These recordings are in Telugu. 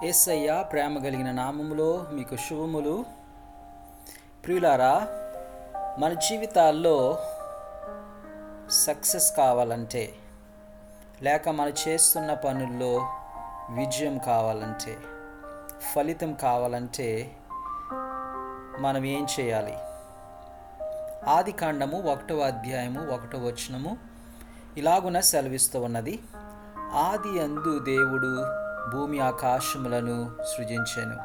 ఏసయ్య ప్రేమ కలిగిన నామములో మీకు శుభములు ప్రియులారా మన జీవితాల్లో సక్సెస్ కావాలంటే లేక మనం చేస్తున్న పనుల్లో విజయం కావాలంటే ఫలితం కావాలంటే మనం ఏం చేయాలి ఆది కాండము ఒకటవ అధ్యాయము ఒకటవ వచనము ఇలాగున సెలవిస్తూ ఉన్నది ఆది అందు దేవుడు భూమి ఆకాశములను సృజించెను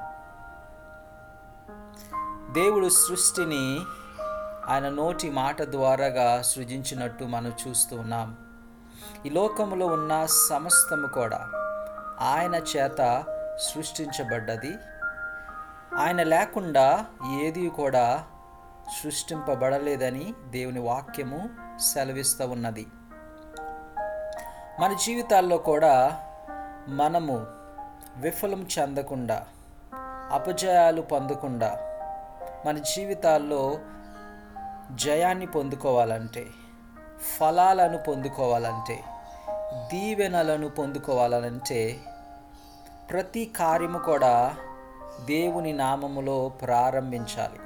దేవుడు సృష్టిని ఆయన నోటి మాట ద్వారాగా సృజించినట్టు మనం చూస్తూ ఉన్నాం ఈ లోకములో ఉన్న సమస్తము కూడా ఆయన చేత సృష్టించబడ్డది ఆయన లేకుండా ఏది కూడా సృష్టింపబడలేదని దేవుని వాక్యము సెలవిస్తూ ఉన్నది మన జీవితాల్లో కూడా మనము విఫలం చెందకుండా అపజయాలు పొందకుండా మన జీవితాల్లో జయాన్ని పొందుకోవాలంటే ఫలాలను పొందుకోవాలంటే దీవెనలను పొందుకోవాలంటే ప్రతి కార్యము కూడా దేవుని నామములో ప్రారంభించాలి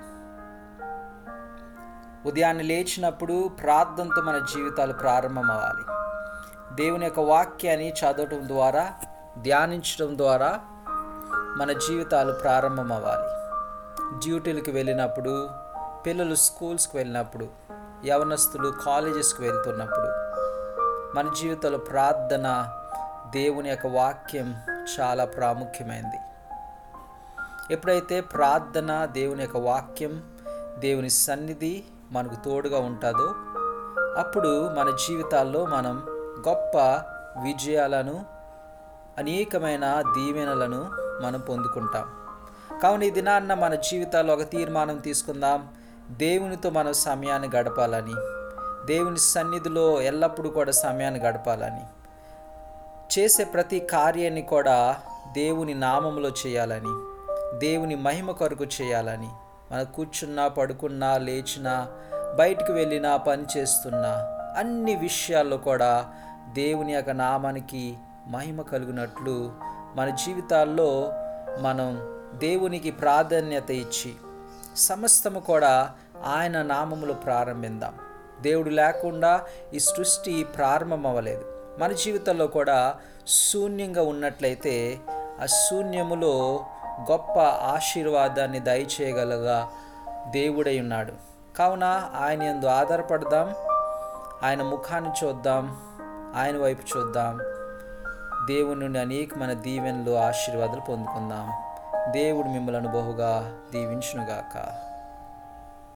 ఉదయాన్నే లేచినప్పుడు ప్రార్థనతో మన జీవితాలు ప్రారంభమవ్వాలి దేవుని యొక్క వాక్యాన్ని చదవటం ద్వారా ధ్యానించడం ద్వారా మన జీవితాలు ప్రారంభమవ్వాలి డ్యూటీలకు వెళ్ళినప్పుడు పిల్లలు స్కూల్స్కి వెళ్ళినప్పుడు యవనస్తులు కాలేజెస్కి వెళ్తున్నప్పుడు మన జీవితంలో ప్రార్థన దేవుని యొక్క వాక్యం చాలా ప్రాముఖ్యమైనది ఎప్పుడైతే ప్రార్థన దేవుని యొక్క వాక్యం దేవుని సన్నిధి మనకు తోడుగా ఉంటుందో అప్పుడు మన జీవితాల్లో మనం గొప్ప విజయాలను అనేకమైన దీవెనలను మనం పొందుకుంటాం కావున ఈ దినాన్న మన జీవితాల్లో ఒక తీర్మానం తీసుకుందాం దేవునితో మనం సమయాన్ని గడపాలని దేవుని సన్నిధిలో ఎల్లప్పుడూ కూడా సమయాన్ని గడపాలని చేసే ప్రతి కార్యాన్ని కూడా దేవుని నామంలో చేయాలని దేవుని మహిమ కొరకు చేయాలని మన కూర్చున్నా పడుకున్నా లేచినా బయటికి వెళ్ళినా పని చేస్తున్నా అన్ని విషయాల్లో కూడా దేవుని యొక్క నామానికి మహిమ కలుగునట్లు మన జీవితాల్లో మనం దేవునికి ప్రాధాన్యత ఇచ్చి సమస్తము కూడా ఆయన నామములో ప్రారంభిద్దాం దేవుడు లేకుండా ఈ సృష్టి ప్రారంభమవ్వలేదు మన జీవితంలో కూడా శూన్యంగా ఉన్నట్లయితే ఆ శూన్యములో గొప్ప ఆశీర్వాదాన్ని దయచేయగలగా దేవుడై ఉన్నాడు కావున ఆయన ఎందు ఆధారపడదాం ఆయన ముఖాన్ని చూద్దాం ఆయన వైపు చూద్దాం దేవుని నుండి అనేకమైన దీవెనలు ఆశీర్వాదాలు పొందుకుందాం దేవుడు మిమ్మల్ని బహుగా దీవించునుగాక